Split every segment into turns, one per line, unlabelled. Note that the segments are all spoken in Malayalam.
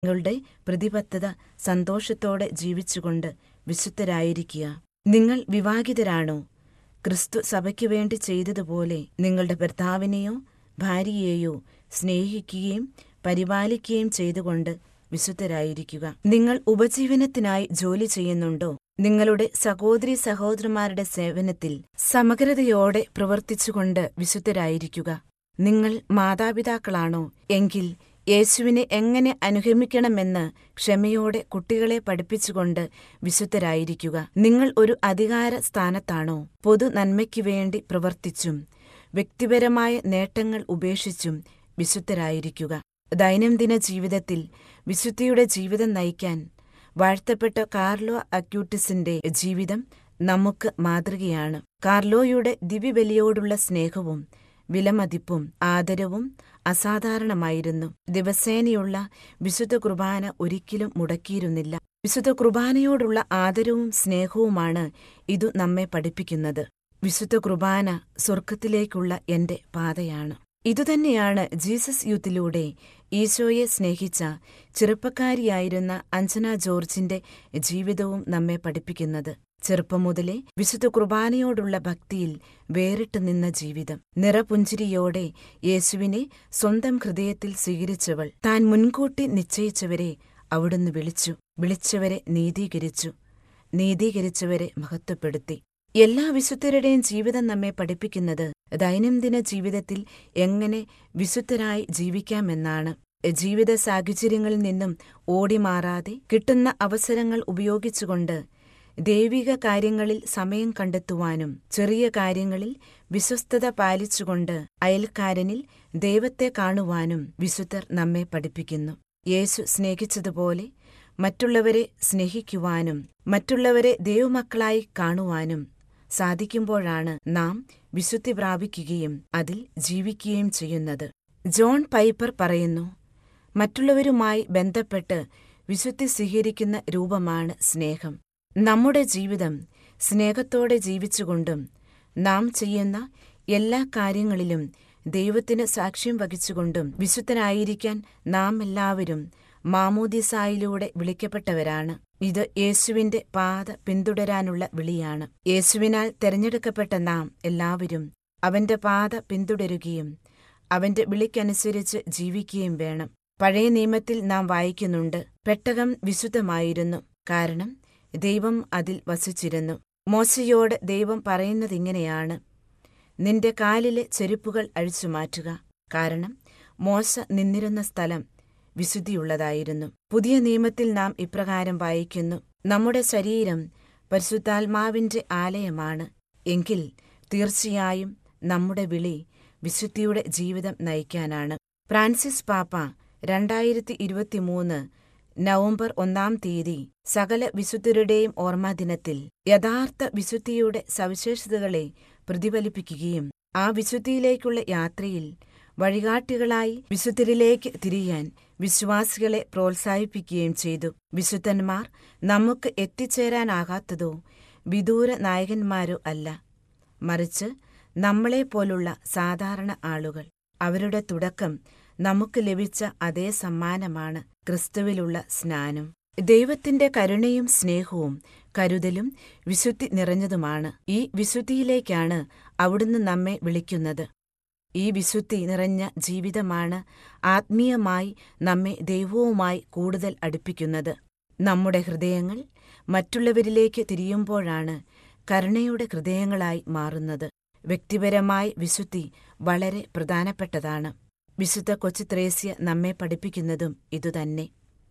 നിങ്ങളുടെ പ്രതിബദ്ധത സന്തോഷത്തോടെ ജീവിച്ചുകൊണ്ട് വിശുദ്ധരായിരിക്കുക നിങ്ങൾ വിവാഹിതരാണോ ക്രിസ്തു സഭയ്ക്കു വേണ്ടി ചെയ്തതുപോലെ നിങ്ങളുടെ ഭർത്താവിനെയോ ഭാര്യയെയോ സ്നേഹിക്കുകയും പരിപാലിക്കുകയും ചെയ്തുകൊണ്ട് വിശുദ്ധരായിരിക്കുക നിങ്ങൾ ഉപജീവനത്തിനായി ജോലി ചെയ്യുന്നുണ്ടോ നിങ്ങളുടെ സഹോദരി സഹോദരന്മാരുടെ സേവനത്തിൽ സമഗ്രതയോടെ പ്രവർത്തിച്ചുകൊണ്ട് വിശുദ്ധരായിരിക്കുക നിങ്ങൾ മാതാപിതാക്കളാണോ എങ്കിൽ യേശുവിനെ എങ്ങനെ അനുഗമിക്കണമെന്ന് ക്ഷമയോടെ കുട്ടികളെ പഠിപ്പിച്ചുകൊണ്ട് വിശുദ്ധരായിരിക്കുക നിങ്ങൾ ഒരു അധികാര സ്ഥാനത്താണോ പൊതു നന്മയ്ക്കു വേണ്ടി പ്രവർത്തിച്ചും വ്യക്തിപരമായ നേട്ടങ്ങൾ ഉപേക്ഷിച്ചും വിശുദ്ധരായിരിക്കുക ദൈനംദിന ജീവിതത്തിൽ വിശുദ്ധിയുടെ ജീവിതം നയിക്കാൻ വാഴ്ത്തപ്പെട്ട കാർലോ അക്യൂട്ടിസിന്റെ ജീവിതം നമുക്ക് മാതൃകയാണ് കാർലോയുടെ ദിവ്യബലിയോടുള്ള സ്നേഹവും വിലമതിപ്പും ആദരവും അസാധാരണമായിരുന്നു ദിവസേനയുള്ള വിശുദ്ധ കുർബാന ഒരിക്കലും മുടക്കിയിരുന്നില്ല വിശുദ്ധ കുർബാനയോടുള്ള ആദരവും സ്നേഹവുമാണ് ഇതു നമ്മെ പഠിപ്പിക്കുന്നത് വിശുദ്ധ കുർബാന സ്വർഗത്തിലേക്കുള്ള എന്റെ പാതയാണ് ഇതുതന്നെയാണ് ജീസസ് യൂത്തിലൂടെ ഈശോയെ സ്നേഹിച്ച ചെറുപ്പക്കാരിയായിരുന്ന അഞ്ജന ജോർജിന്റെ ജീവിതവും നമ്മെ പഠിപ്പിക്കുന്നത് ചെറുപ്പം മുതലേ വിശുദ്ധ കുർബാനയോടുള്ള ഭക്തിയിൽ വേറിട്ട് നിന്ന ജീവിതം നിറപുഞ്ചിരിയോടെ യേശുവിനെ സ്വന്തം ഹൃദയത്തിൽ സ്വീകരിച്ചവൾ താൻ മുൻകൂട്ടി നിശ്ചയിച്ചവരെ അവിടുന്ന് വിളിച്ചു വിളിച്ചവരെ നീതീകരിച്ചു നീതീകരിച്ചവരെ മഹത്വപ്പെടുത്തി എല്ലാ വിശുദ്ധരുടെയും ജീവിതം നമ്മെ പഠിപ്പിക്കുന്നത് ദൈനംദിന ജീവിതത്തിൽ എങ്ങനെ വിശുദ്ധരായി ജീവിക്കാമെന്നാണ് ജീവിത സാഹചര്യങ്ങളിൽ നിന്നും ഓടിമാറാതെ കിട്ടുന്ന അവസരങ്ങൾ ഉപയോഗിച്ചുകൊണ്ട് ദൈവിക കാര്യങ്ങളിൽ സമയം കണ്ടെത്തുവാനും ചെറിയ കാര്യങ്ങളിൽ വിശ്വസ്തത പാലിച്ചുകൊണ്ട് അയൽക്കാരനിൽ ദൈവത്തെ കാണുവാനും വിശുദ്ധർ നമ്മെ പഠിപ്പിക്കുന്നു യേശു സ്നേഹിച്ചതുപോലെ മറ്റുള്ളവരെ സ്നേഹിക്കുവാനും മറ്റുള്ളവരെ ദൈവമക്കളായി കാണുവാനും സാധിക്കുമ്പോഴാണ് നാം വിശുദ്ധി പ്രാപിക്കുകയും അതിൽ ജീവിക്കുകയും ചെയ്യുന്നത് ജോൺ പൈപ്പർ പറയുന്നു മറ്റുള്ളവരുമായി ബന്ധപ്പെട്ട് വിശുദ്ധി സ്വീകരിക്കുന്ന രൂപമാണ് സ്നേഹം നമ്മുടെ ജീവിതം സ്നേഹത്തോടെ ജീവിച്ചുകൊണ്ടും നാം ചെയ്യുന്ന എല്ലാ കാര്യങ്ങളിലും ദൈവത്തിന് സാക്ഷ്യം വഹിച്ചുകൊണ്ടും വിശുദ്ധനായിരിക്കാൻ നാം എല്ലാവരും മാമോദിസായിലൂടെ വിളിക്കപ്പെട്ടവരാണ് ഇത് യേശുവിന്റെ പാത പിന്തുടരാനുള്ള വിളിയാണ് യേശുവിനാൽ തെരഞ്ഞെടുക്കപ്പെട്ട നാം എല്ലാവരും അവന്റെ പാത പിന്തുടരുകയും അവന്റെ വിളിക്കനുസരിച്ച് ജീവിക്കുകയും വേണം പഴയ നിയമത്തിൽ നാം വായിക്കുന്നുണ്ട് പെട്ടകം വിശുദ്ധമായിരുന്നു കാരണം ദൈവം അതിൽ വസിച്ചിരുന്നു മോശയോട് ദൈവം പറയുന്നതിങ്ങനെയാണ് നിന്റെ കാലിലെ ചെരുപ്പുകൾ അഴിച്ചുമാറ്റുക കാരണം മോശ നിന്നിരുന്ന സ്ഥലം വിശുദ്ധിയുള്ളതായിരുന്നു പുതിയ നിയമത്തിൽ നാം ഇപ്രകാരം വായിക്കുന്നു നമ്മുടെ ശരീരം പരിശുദ്ധാത്മാവിന്റെ ആലയമാണ് എങ്കിൽ തീർച്ചയായും നമ്മുടെ വിളി വിശുദ്ധിയുടെ ജീവിതം നയിക്കാനാണ് ഫ്രാൻസിസ് പാപ്പ രണ്ടായിരത്തി ഇരുപത്തിമൂന്ന് നവംബർ ഒന്നാം തീയതി സകല വിശുദ്ധരുടെയും ഓർമ്മദിനത്തിൽ യഥാർത്ഥ വിശുദ്ധിയുടെ സവിശേഷതകളെ പ്രതിഫലിപ്പിക്കുകയും ആ വിശുദ്ധിയിലേക്കുള്ള യാത്രയിൽ വഴികാട്ടികളായി വിശുദ്ധരിലേക്ക് തിരിയാൻ വിശ്വാസികളെ പ്രോത്സാഹിപ്പിക്കുകയും ചെയ്തു വിശുദ്ധന്മാർ നമുക്ക് എത്തിച്ചേരാനാകാത്തതോ വിദൂര നായകന്മാരോ അല്ല മറിച്ച് നമ്മളെപ്പോലുള്ള സാധാരണ ആളുകൾ അവരുടെ തുടക്കം നമുക്ക് ലഭിച്ച അതേ സമ്മാനമാണ് ക്രിസ്തുവിലുള്ള സ്നാനം ദൈവത്തിന്റെ കരുണയും സ്നേഹവും കരുതലും വിശുദ്ധി നിറഞ്ഞതുമാണ് ഈ വിശുദ്ധിയിലേക്കാണ് അവിടുന്ന് നമ്മെ വിളിക്കുന്നത് ഈ വിശുദ്ധി നിറഞ്ഞ ജീവിതമാണ് ആത്മീയമായി നമ്മെ ദൈവവുമായി കൂടുതൽ അടുപ്പിക്കുന്നത് നമ്മുടെ ഹൃദയങ്ങൾ മറ്റുള്ളവരിലേക്ക് തിരിയുമ്പോഴാണ് കരുണയുടെ ഹൃദയങ്ങളായി മാറുന്നത് വ്യക്തിപരമായി വിശുദ്ധി വളരെ പ്രധാനപ്പെട്ടതാണ് വിശുദ്ധ കൊച്ചു ത്രേസ്യ നമ്മെ പഠിപ്പിക്കുന്നതും ഇതുതന്നെ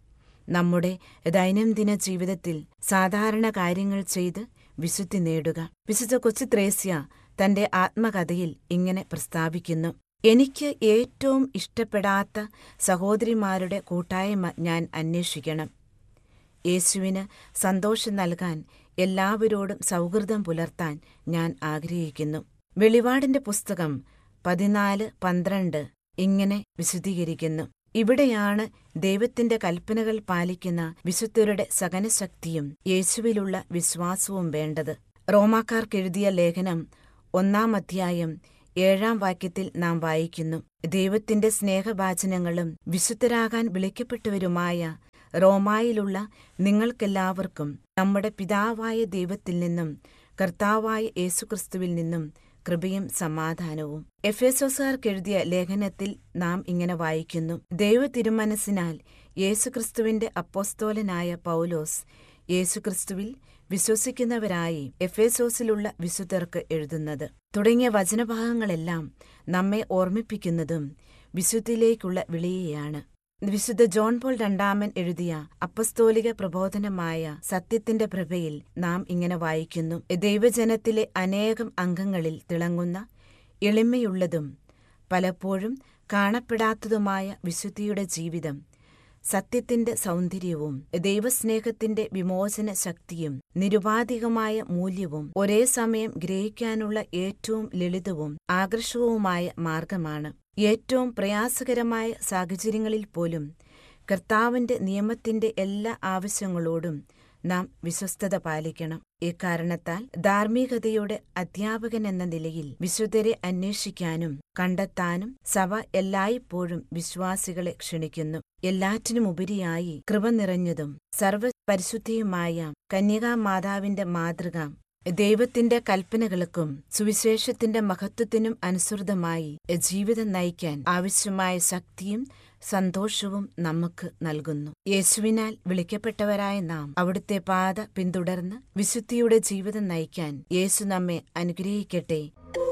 നമ്മുടെ ദൈനംദിന ജീവിതത്തിൽ സാധാരണ കാര്യങ്ങൾ ചെയ്ത് വിശുദ്ധി നേടുക വിശുദ്ധ കൊച്ചു ത്രേസ്യ തന്റെ ആത്മകഥയിൽ ഇങ്ങനെ പ്രസ്താവിക്കുന്നു എനിക്ക് ഏറ്റവും ഇഷ്ടപ്പെടാത്ത സഹോദരിമാരുടെ കൂട്ടായ്മ ഞാൻ അന്വേഷിക്കണം യേശുവിന് സന്തോഷം നൽകാൻ എല്ലാവരോടും സൗഹൃദം പുലർത്താൻ ഞാൻ ആഗ്രഹിക്കുന്നു വെളിപാടിന്റെ പുസ്തകം പതിനാല് പന്ത്രണ്ട് ഇങ്ങനെ വിശദീകരിക്കുന്നു ഇവിടെയാണ് ദൈവത്തിന്റെ കൽപ്പനകൾ പാലിക്കുന്ന വിശുദ്ധരുടെ സഹനശക്തിയും യേശുവിലുള്ള വിശ്വാസവും വേണ്ടത് റോമാക്കാർക്കെഴുതിയ ലേഖനം ഒന്നാം അധ്യായം ഏഴാം വാക്യത്തിൽ നാം വായിക്കുന്നു ദൈവത്തിന്റെ സ്നേഹവാചനങ്ങളും വിശുദ്ധരാകാൻ വിളിക്കപ്പെട്ടവരുമായ റോമായിലുള്ള നിങ്ങൾക്കെല്ലാവർക്കും നമ്മുടെ പിതാവായ ദൈവത്തിൽ നിന്നും കർത്താവായ യേശുക്രിസ്തുവിൽ നിന്നും കൃപയും സമാധാനവും എഫേസോസുകാർക്കെഴുതിയ ലേഖനത്തിൽ നാം ഇങ്ങനെ വായിക്കുന്നു ദൈവ തിരുമനസ്സിനാൽ യേശുക്രിസ്തുവിന്റെ അപ്പോസ്തോലനായ പൗലോസ് യേശുക്രിസ്തുവിൽ വിശ്വസിക്കുന്നവരായി എഫേസോസിലുള്ള വിശുദ്ധർക്ക് എഴുതുന്നത് തുടങ്ങിയ വചനഭാഗങ്ങളെല്ലാം നമ്മെ ഓർമ്മിപ്പിക്കുന്നതും വിശുദ്ധിയിലേക്കുള്ള വിളിയെയാണ് വിശുദ്ധ ജോൺ പോൾ രണ്ടാമൻ എഴുതിയ അപ്പസ്തോലിക പ്രബോധനമായ സത്യത്തിന്റെ പ്രഭയിൽ നാം ഇങ്ങനെ വായിക്കുന്നു ദൈവജനത്തിലെ അനേകം അംഗങ്ങളിൽ തിളങ്ങുന്ന എളിമയുള്ളതും പലപ്പോഴും കാണപ്പെടാത്തതുമായ വിശുദ്ധിയുടെ ജീവിതം സത്യത്തിന്റെ സൗന്ദര്യവും ദൈവസ്നേഹത്തിന്റെ വിമോചന ശക്തിയും നിരുപാധികമായ മൂല്യവും ഒരേ സമയം ഗ്രഹിക്കാനുള്ള ഏറ്റവും ലളിതവും ആകർഷകവുമായ മാർഗമാണ് ഏറ്റവും പ്രയാസകരമായ സാഹചര്യങ്ങളിൽ പോലും കർത്താവിന്റെ നിയമത്തിന്റെ എല്ലാ ആവശ്യങ്ങളോടും നാം വിശ്വസ്തത പാലിക്കണം ഇക്കാരണത്താൽ ധാർമ്മികതയുടെ അധ്യാപകൻ എന്ന നിലയിൽ വിശുദ്ധരെ അന്വേഷിക്കാനും കണ്ടെത്താനും സഭ എല്ലായ്പ്പോഴും വിശ്വാസികളെ ക്ഷണിക്കുന്നു എല്ലാറ്റിനുമുപരിയായി കൃപ നിറഞ്ഞതും സർവപരിശുദ്ധിയുമായ കന്യകാമാതാവിന്റെ മാതൃക ദൈവത്തിന്റെ കൽപ്പനകൾക്കും സുവിശേഷത്തിന്റെ മഹത്വത്തിനും അനുസൃതമായി ജീവിതം നയിക്കാൻ ആവശ്യമായ ശക്തിയും സന്തോഷവും നമുക്ക് നൽകുന്നു യേശുവിനാൽ വിളിക്കപ്പെട്ടവരായ നാം അവിടുത്തെ പാത പിന്തുടർന്ന് വിശുദ്ധിയുടെ ജീവിതം നയിക്കാൻ യേശു നമ്മെ അനുഗ്രഹിക്കട്ടെ